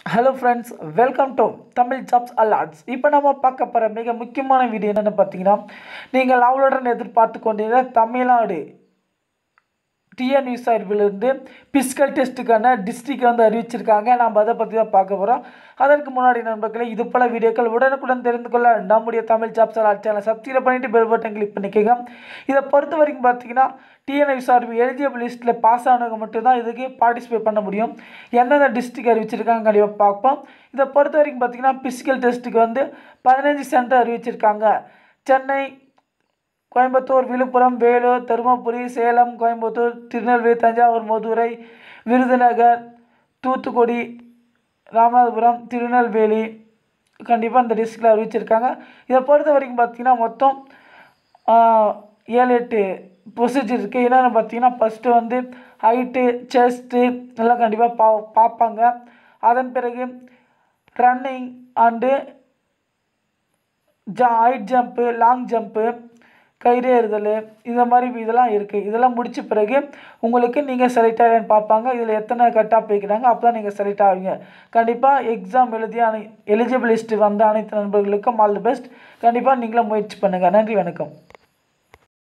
hello friends welcome to Tamil jobs alerts இப்போ நம்ம பார்க்க போகிற மிக முக்கியமான வீடியோ என்னென்னு பார்த்தீங்கன்னா நீங்கள் அவளுடன் எதிர்பார்த்து கொண்டிருந்த தமிழ்நாடு டிஎன்யூ சார்பிலிருந்து பிசிக்கல் டெஸ்ட்டுக்கான டிஸ்ட்ரிக்ட் வந்து அறிவிச்சிருக்காங்க நம்ம அதை பற்றி தான் பார்க்க போகிறோம் அதற்கு முன்னாடி நண்பர்களே இது போல வீடியோக்கள் உடனுக்குடன் தெரிந்து கொள்ள நம்முடைய தமிழ் ஜாப்ஸ் அலாட் சேனலை சப்ஸ்கிரைப் பண்ணிட்டு பெல் பட்டன் கிளிக் பண்ணிக்கோங்க இதை பொறுத்த வரைக்கும் பார்த்தீங்கன்னா டிஎன்ஐ சார்பு எலிஜிபிள் லிஸ்ட்டில் பாஸ் ஆனவங்க மட்டும்தான் இதுக்கு பார்ட்டிசிபேட் பண்ண முடியும் எந்தெந்த டிஸ்ட்ரிக்ட் அறிவிச்சிருக்காங்க கண்டிப்பாக பார்ப்போம் இதை பொறுத்த வரைக்கும் பார்த்தீங்கன்னா பிசிக்கல் டெஸ்ட்டுக்கு வந்து பதினஞ்சு சென்டர் அறிவிச்சிருக்காங்க சென்னை கோயம்புத்தூர் விழுப்புரம் வேலூர் தருமபுரி சேலம் கோயம்புத்தூர் திருநெல்வேலி தஞ்சாவூர் மதுரை விருதுநகர் தூத்துக்குடி ராமநாதபுரம் திருநெல்வேலி கண்டிப்பாக இந்த டிஸ்ட்ரிக்டில் அறிவிச்சிருக்காங்க இதை பொறுத்த வரைக்கும் பார்த்தீங்கன்னா மொத்தம் ஆஹ், ஏழு எட்டு ப்ரொசீஜர் இருக்குது என்னென்னு பார்த்தீங்கன்னா ஃபஸ்ட்டு வந்து ஹைட்டு செஸ்ட்டு எல்லாம் கண்டிப்பாக பா பார்ப்பாங்க அதன் பிறகு ரன்னிங் அண்டு ஜா ஹைட் ஜம்ப்பு லாங் ஜம்ப்பு கயிறு ஏறுதல் இந்த மாதிரி இதெல்லாம் இருக்குது இதெல்லாம் முடிச்ச பிறகு உங்களுக்கு நீங்கள் செலக்ட் ஆகலன்னு பார்ப்பாங்க இதில் எத்தனை கட்டாக போய்க்கிறாங்க அப்போ தான் நீங்கள் செலக்ட் ஆவீங்க கண்டிப்பாக எக்ஸாம் எழுதி அனை எலிஜிபிள் லிஸ்ட்டு வந்த அனைத்து நண்பர்களுக்கும் ஆல் தி பெஸ்ட் கண்டிப்பாக நீங்களும் முயற்சி பண்ணுங்கள் நன்றி வணக்கம்